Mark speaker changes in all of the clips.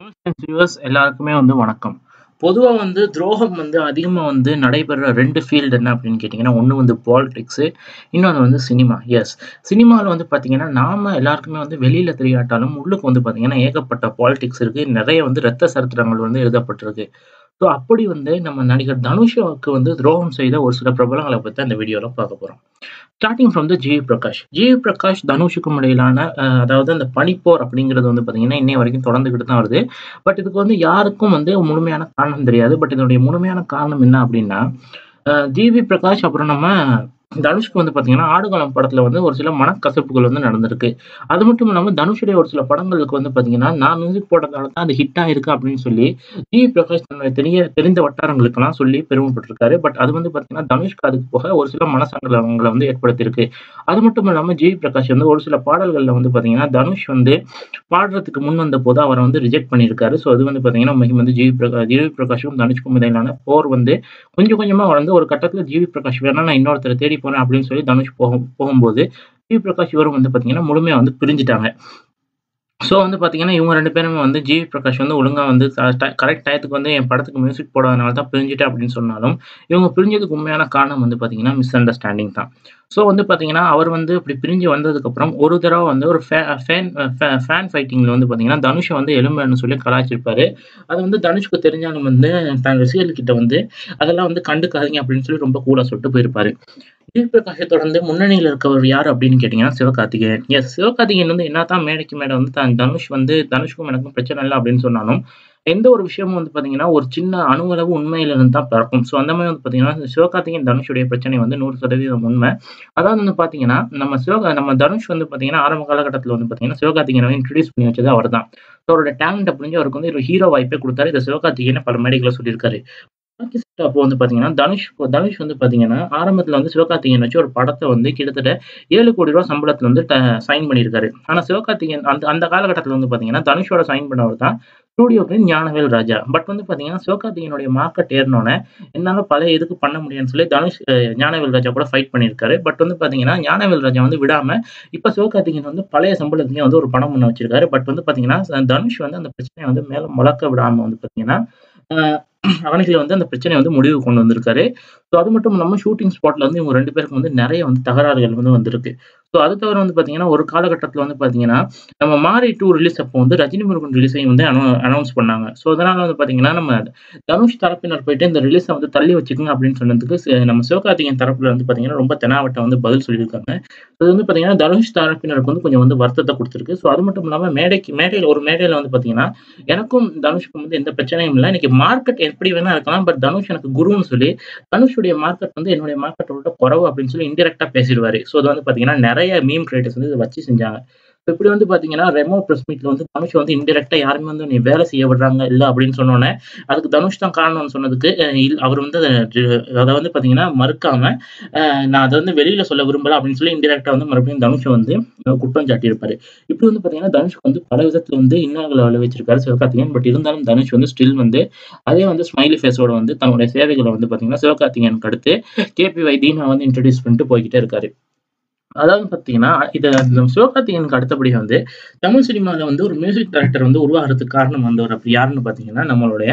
Speaker 1: Tamil science viewers எல்லாருக்குமே வந்து வணக்கம். பொதுவா வந்து துரோகம் வந்து அதிகமா வந்து நடைபெற 2 ஃபீல்டு என்ன அப்படின்னு கேட்டீங்கன்னா, ஒண்ணு வந்து பாலிடிக்ஸு, இன்னொன்னு வந்து சினிமா. எஸ். சினிமால வந்து பார்த்தீங்கன்னா, நாம எல்லாருக்குமே வந்து வெளியில தெரியாட்டாலும், உள்ளுக்கு வந்து பார்த்தீங்கன்னா, ஏகப்பட்ட பாலிடிக்ஸ் இருக்கு. நெறைய வந்து ரத்த சரித்திரங்கள் வந்து எழுதப்பட்டிருக்கு. ஸோ அப்படி வந்து நம்ம நடிகர் தனுஷுவுக்கு வந்து துரோகம் செய்த ஒரு சில பிரபலங்கள பத்தி தான் இந்த வீடியோல பார்க்க போறோம். Starting from the G. Prakash. G. Prakash தனுஷுக்கும் இடையிலான அ அதாவது அந்த பனிப்போர் அப்படிங்கிறது வந்து பார்த்தீங்கன்னா, இன்னைய வரைக்கும் தொடர்ந்துகிட்டு தான் வருது. பட் இதுக்கு வந்து யாருக்கும் வந்து முழுமையான காரணம் தெரியாது. பட் இதனுடைய முழுமையான காரணம் என்ன அப்படின்னா, அ ஜி.வி. பிரகாஷ் அப்புறம் நம்ம தனுஷ்க்கு வந்து பார்த்தீங்கன்னா, ஆடுகளம் படத்துல வந்து ஒரு சில மனக்கசப்புகள் வந்து நடந்திருக்கு. அது மட்டும் இல்லாம தனுஷுடைய ஒரு சில படங்களுக்கு வந்து பார்த்தீங்கன்னா, நான் மியூசிக் போட்டதால தான் அது ஹிட் ஆயிருக்கு அப்படின்னு சொல்லி, ஜி. பிரகாஷ் தன்னுடைய தெரிய தெரிந்த வட்டாரங்களுக்கெல்லாம் சொல்லி பெருமைப்பட்டிருக்காரு. பட் அது வந்து பார்த்தீங்கன்னா, தனுஷ்க்கு அதுக்கு போக ஒரு சில மனசங்கடங்கள வந்து ஏற்படுத்தியிருக்கு. அது மட்டும் இல்லாம ஜி. பிரகாஷ் வந்து ஒரு சில பாடல்கள்ல வந்து பார்த்தீங்கன்னா, தனுஷ் வந்து பாடுறதுக்கு முன் வந்தபோது அவர வந்து ரிஜெக்ட் பண்ணியிருக்காரு. ஸோ அது வந்து பார்த்தீங்கன்னா, உண்மைக்கும் வந்து ஜி. பிரகா ஜி. பிரகாஷுக்கும் தனுஷ்க்கும் இடையிலான போர் வந்து கொஞ்சம் கொஞ்சமா வளர்ந்து ஒரு கட்டத்துல ஜி. பிரகாஷ் வேணா நான் இன்னொருத்தர தேடி போறேன் அப்படின்னு சொல்லி தனுஷ் போகும் போகும்போது, ஜி. பிரகாஷ் இவரும் வந்து பார்த்தீங்கன்னா, முழுமையா வந்து பிரிஞ்சுட்டாங்க. ஸோ வந்து பார்த்தீங்கன்னா, இவங்க 2 பேருமே வந்து ஜி. பிரகாஷ் வந்து ஒழுங்கா வந்து க ட கரெக்ட் டயத்துக்கு வந்து என் படத்துக்கு மியூசிக் போடாதனால தான் பிரிஞ்சுட்டேன் அப்படின்னு சொன்னாலும், இவங்க பிரிஞ்சதுக்கு உண்மையான காரணம் வந்து பார்த்தீங்கன்னா, மிஸ் அண்டர்ஸ்டாண்டிங் தான். ஸோ வந்து பார்த்தீங்கன்னா, அவர் வந்து இப்படி பிரிஞ்சு வந்ததுக்கப்புறம் ஒரு தடவ வந்து ஒரு ஃபே ஃபேன் ஃபே ஃபேன் ஃபைட்டிங்ல வந்து பார்த்தீங்கன்னா, தனுஷ வந்து எலும்புன்னு சொல்லி கலாய்ச்சிருப்பாரு. அது வந்து தனுஷ்க்கு தெரிஞ்சாலும் வந்து தன் ரசிகர்கள்கிட்ட வந்து அதெல்லாம் வந்து கண்டுக்காதீங்க அப்படின்னு சொல்லி ரொம்ப கூலா சொல்லிட்டு போயிருப்பாரு. ஜி. பிரகாஷை தொடர்ந்து முன்னணியில இருக்கவர் யாரு அப்படின்னு கேட்டீங்கன்னா, சிவகார்த்திகேயன். எஸ் சிவகார்த்திகேயன் வந்து என்னதான் மேடைக்கு மேடை வந்து தான் தனுஷ் வந்து தனுஷ்க்கும் எனக்கும் பிரச்சனை இல்ல அப்படின்னு சொன்னாலும், எந்த ஒரு விஷயமும் வந்து பார்த்தீங்கன்னா, ஒரு சின்ன அணுவளவு உண்மையில இருந்து தான் பிறக்கும். ஸோ அந்த மாரி வந்து பார்த்தீங்கன்னா, சிவகார்த்திகேயன் தனுஷுடைய பிரச்சனை வந்து 100% உண்மை. அதாவது வந்து பார்த்தீங்கன்னா, நம்ம சிவகா நம்ம தனுஷ் வந்து பார்த்தீங்கன்னா, ஆரம்ப காலகட்டத்துல வந்து பார்த்தீங்கன்னா, சிவகார்த்திகேயன இன்ட்ரோடியூஸ் பண்ணி வச்சது அவர் தான். ஸோ அவரோட டேலண்ட்ட புரிஞ்சு அவருக்கு வந்து ஒரு ஹீரோ வாய்ப்பே குடுத்தாரு. இத சிவகார்த்திகேயனே பல மேடைகள்ல சொல்லியிருக்காரு. அப்போ வந்து பார்த்தீங்கன்னா, தனுஷ் தனுஷ் வந்து பார்த்தீங்கன்னா, ஆரம்பத்துல வந்து சிவகார்த்திகேயன் வச்சு ஒரு படத்த வந்து கிட்டத்தட்ட ரூ. 7,00,00,000 சம்பளத்துல வந்து ட சைன் பண்ணியிருக்காரு. ஆனா சிவகார்த்திகேயன் அந்த அந்த காலகட்டத்துல வந்து பார்த்தீங்கன்னா, தனுஷோட சைன் பண்ணவர் தான் studio king Gnanavel Raja. But வந்து பார்த்தீங்கன்னா, சிவகார்த்திகேயனுடைய மார்க்கெட் ஏறுனோனே, என்னால பழைய இதுக்கு பண்ண முடியும்னு சொல்லி தனுஷ் அ ஞானவேல் ராஜா கூட ஃபைட் பண்ணியிருக்காரு. பட் வந்து பார்த்தீங்கன்னா, ஞானவேல் ராஜா வந்து விடாம, இப்ப சிவகார்த்திகேயன் வந்து பழைய சம்பளத்திலேயே வந்து ஒரு படம் பண்ண வச்சிருக்காரு. பட் வந்து பார்த்தீங்கன்னா, தனுஷ் வந்து அந்த பிரச்சனைய வந்து மேல வளர்க்க விடாம வந்து பார்த்தீங்கன்னா, அ அவனுக்குள்ள வந்து அந்த பிரச்சனைய வந்து முடிவுக்கு கொண்டு வந்திருக்காரு. ஸோ அது மட்டும் இல்லாம ஷூட்டிங் ஸ்பாட்ல வந்து இவங்க 2 பேருக்கும் வந்து நெறைய வந்து தகராறுகள் வந்து வந்திருக்கு. ஸோ அது தவிர வந்து பார்த்தீங்கன்னா, ஒரு காலகட்டத்துல வந்து பார்த்தீங்கன்னா, நம்ம மாரி 2 ரிலீஸ் அப்போ வந்து ரஜினி முருகன் ரிலீஸையும் வந்து அனௌ அனௌன்ஸ் பண்ணாங்க. ஸோ அதனால வந்து பார்த்தீங்கன்னா, நம்ம தனுஷ் தரப்பினர் போயிட்டு இந்த ரிலீஸ வந்து தள்ளி வச்சுக்கங்க அப்படின்னு சொன்னதுக்கு, சி நம்ம சிவகார்த்திகேயன் தரப்புல வந்து பார்த்தீங்கன்னா, ரொம்ப தெனாவட்டா வந்து பதில் சொல்லியிருக்காங்க. அது வந்து பார்த்தீங்கன்னா, தனுஷ் தரப்பினருக்கு வந்து கொஞ்சம் வந்து வருத்தத்த குடுத்திருக்கு. ஸோ அது மட்டும் இல்லாம மேடைக்கு மேடையில ஒரு மேடையில வந்து பார்த்தீங்கன்னா, எனக்கும் தனுஷ்க்கும் வந்து எந்த பிரச்சனையும் இல்ல. இன்னைக்கு மார்க்கெட் எப்படி வேணா இருக்கலாம். பட் தனுஷ் எனக்கு குருன்னு சொல்லி, தனுஷுடைய மார்க்கெட் வந்து என்னுடைய மார்க்கெட்டோட குறைவு அப்படின்னு சொல்லி இன்டைரக்ட்டா பேசிருவாரு. ஸோ அது வந்து பார்த்தீங்கன்னா, நெறைய மீம் கிரியேட்டர்ஸ் வந்து இத வச்சு செஞ்சாங்க. இப்படி வந்து பார்த்தீங்கன்னா, ரெமோ பிரஸ் மீட்ல வந்து தனுஷ வந்து இன்டைரக்ட்டா யாருமே வந்து உன்னைய வேலை செய்ய விடுறாங்க இல்ல அப்படின்னு சொன்னோனே, அதுக்கு தனுஷ் தான் காரணம்னு சொன்னதுக்கு, அ இல் அவர் வந்து அத ரி அத வந்து பார்த்தீங்கன்னா, மறுக்காம, அ நான் அத வந்து வெளியில சொல்ல விரும்பல அப்படின்னு சொல்லி இன்டைரக்ட்டா வந்து மறுபடியும் தனுஷ வந்து குற்றம் சாட்டியிருப்பாரு. இப்படி வந்து பார்த்தீங்கன்னா, தனுஷ்க்கு வந்து பல விதத்துல வந்து இன்னல்கள விளைவிச்சிருக்காரு சிவகார்த்திகேயன். பட் இருந்தாலும் தனுஷ் வந்து ஸ்டில் வந்து அதே வந்து ஸ்மைலி ஃபேஸோட வந்து தன்னுடைய சேவைகள வந்து பார்த்தீங்கன்னா, சிவகார்த்திகேயனுக்கு அடுத்து கே.பி.ஒய். தீனா வந்து இன்ட்ரோடியூஸ் பண்ணிட்டு போய்க்கிட்டே இருக்காரு. அதாவது பார்த்தீங்கன்னா, இத சிவகார்த்திகேயனுக்கு அடுத்தபடியா வந்து தமிழ் சினிமால வந்து ஒரு மியூசிக் டைரக்டர் வந்து உருவாகுறதுக்கு காரணம் வந்தவர் அப்படி யாருன்னு பார்த்தீங்கன்னா, நம்மளுடைய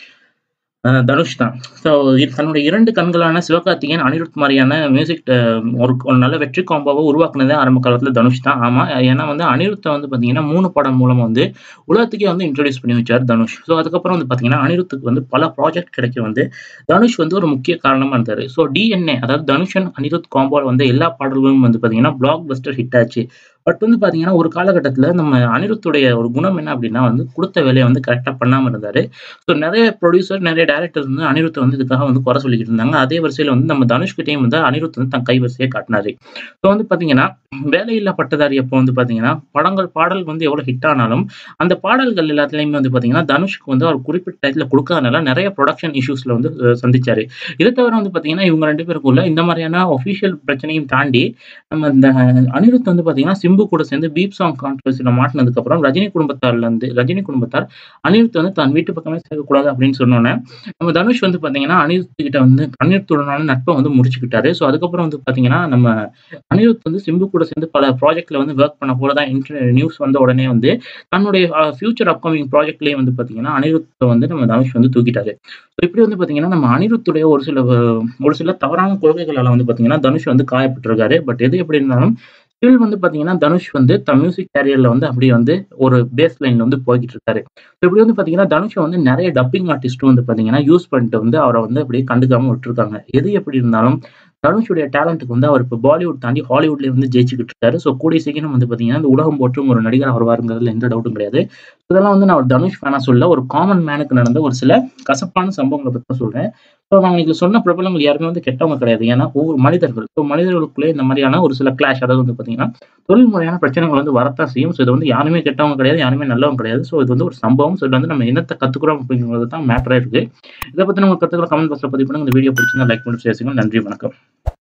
Speaker 1: அ தனுஷ் தான். ஸோ தன்னுடைய 2 கண்களான சிவகார்த்திகேயன், அனிருத் மாரியான மியூசிக் ட ஒரு ஒரு நல்ல வெற்றி காம்போவ உருவாக்குனதே ஆரம்ப காலத்துல தனுஷ் தான். ஆமா. ஏன்னா வந்து அனிருத்த வந்து பார்த்தீங்கன்னா, 3 படம் மூலமா வந்து உலகத்துக்கே வந்து இன்ட்ரோடியூஸ் பண்ணி வச்சாரு தனுஷ். ஸோ அதுக்கப்புறம் வந்து பார்த்தீங்கன்னா, அனிருத்துக்கு வந்து பல ப்ராஜெக்ட் கிடைக்க வந்து தனுஷ் வந்து ஒரு முக்கிய காரணமா இருந்தாரு. ஸோ டி.என்.ஏ அதாவது தனுஷ் அண்ட் அனிருத் காம்போல வந்த எல்லா பாடல்களும் வந்து பார்த்தீங்கன்னா, பிளாக் பஸ்டர் ஹிட் ஆச்சு. பட் வந்து பார்த்தீங்கன்னா, ஒரு காலகட்டத்துல நம்ம அனிருத்துடைய ஒரு குணம் என்ன அப்படின்னா வந்து, குடுத்த வேலைய வந்து கரெக்ட்டா பண்ணாம இருந்தாரு. ஸோ நெறைய ப்ரொடியூசர், நெறைய டைரக்டர் வந்து அனிருத்த வந்து இதுக்காக வந்து குறை சொல்லிக்கிட்டு இருந்தாங்க. அதே வரிசையில வந்து நம்ம தனுஷ் கிட்டயும் வந்து அனிருத் வந்து தன் கைவரிசைய காட்டுனாரு. ஸோ வந்து பார்த்தீங்கன்னா, வேலையில்லா பட்டதாரி அப்போ வந்து பார்த்தீங்கன்னா, படங்கள் பாடல் வந்து எவ்வளோ ஹிட் ஆனாலும், அந்த பாடல்கள் எல்லாத்துலயுமே வந்து பார்த்தீங்கன்னா, தனுஷ்க்கு வந்து அவர் குறிப்பிட்ட டயத்துல குடுக்காதனால நெறைய புரொடக்ஷன் இஷ்யூஸ்ல வந்து அ சந்திச்சாரு. இத தவிர வந்து பார்த்தீங்கன்னா, இவங்க 2 பேருக்குள்ள இந்த மாரியான ஒஃபிஷியல் பிரச்சனையும் தாண்டி, நம்ம இந்த அனிருத் வந்து பார்த்தீங்கன்னா, சிம்பு கூட சேர்ந்து பீப் சாங் கான்ட்ரவர்சில மாட்டுனதுக்கப்புறம் ரஜினி குடும்பத்தார்லேருந்து ரஜினி குடும்பத்தார் அனிருத் வந்து தன் வீட்டு பக்கமே சேர்க்கக்கூடாது அப்படின்னு சொன்னோன்னே நம்ம தனுஷ் வந்து பார்த்தீங்கன்னா அனிருத் கிட்ட வந்து அனிருத்துடனான நட்பை வந்து முடிச்சுக்கிட்டாரு ஸோ அதுக்கப்புறம் வந்து பார்த்தீங்கன்னா நம்ம அனிருத் வந்து சிம்பு கூட சேர்ந்து பல ப்ராஜெக்ட்ல வந்து ஒர்க் பண்ண போல தான் நியூஸ் வந்த உடனே வந்து தன்னுடைய ஃபியூச்சர் அப்கமிங் ப்ராஜெக்ட்லேயே வந்து பார்த்தீங்கன்னா அனிருத்தை வந்து நம்ம தனுஷ் வந்து தூக்கிட்டாரு ஸோ இப்படி வந்து பார்த்தீங்கன்னா நம்ம அனிருத்துடைய ஒரு சில ஒரு சில தவறான கொள்கைகளால் வந்து பார்த்தீங்கன்னா தனுஷ் வந்து காயப்பட்டிருக்காரு பட் எது எப்படி இருந்தாலும் ஸ்டில் வந்து பார்த்தீங்கன்னா தனுஷ் வந்து தன் மியூசிக் கேரியரில் வந்து அப்படியே வந்து ஒரு பேஸ் லைன்ல வந்து போய்கிட்டு இருக்காரு ஸோ இப்படி வந்து பார்த்தீங்கன்னா தனுஷை வந்து நிறைய டப்பிங் ஆர்டிஸ்ட்டும் வந்து பார்த்தீங்கன்னா யூஸ் பண்ணிட்டு வந்து அவரை வந்து அப்படியே கண்டுக்காம விட்டுருக்காங்க எது எப்படி இருந்தாலும் தனுஷுடைய டேலண்ட்டுக்கு வந்து அவர் இப்போ பாலிவுட் தாண்டி ஹாலிவுட்லேயே வந்து ஜெயிச்சுக்கிட்டு இருக்காரு ஸோ கூடிய சீக்கிரம் வந்து பார்த்தீங்கன்னா இந்த உலகம் போற்றும் ஒரு நடிகர் வருவாருங்கிறதுல எந்த டவுட்டும் கிடையாது இதெல்லாம் வந்து நான் ஒரு தனுஷ் ஃபேனா சொல்ல ஒரு காமன் மேனுக்கு நடந்த ஒரு சில கசப்பான சம்பவங்களை பற்றி தான் சொல்றேன் ஸோ நான் இன்னைக்கு சொன்ன பிரபலங்கள் யாருமே வந்து கெட்டவங்க கிடையாது ஏன்னா ஒவ்வொரு மனிதர்கள் ஸோ மனிதர்களுக்குள்ளே இந்த மாதிரியான ஒரு சில கிளாஷ் அதாவது வந்து பார்த்தீங்கன்னா தொழில் முறையான பிரச்சனைகள் வந்து வரத்தான் செய்யும் ஸோ இது வந்து யாருமே கெட்டவங்க கிடையாது யாருமே நல்லவங்க கிடையாது ஸோ இது வந்து ஒரு சம்பவம் ஸோ இது வந்து நம்ம என்னத்தை கற்றுக்குறோம் அப்படிங்கிறது தான் மேட்டராக இருக்கு இதை பற்றி நம்ம கற்றுக்கிற கமெண்ட் பாக்ஸில் பதிவு பண்ணுங்க இந்த வீடியோ பிடிச்சிருந்தா லைக் பண்ணி பேசுங்க நன்றி வணக்கம்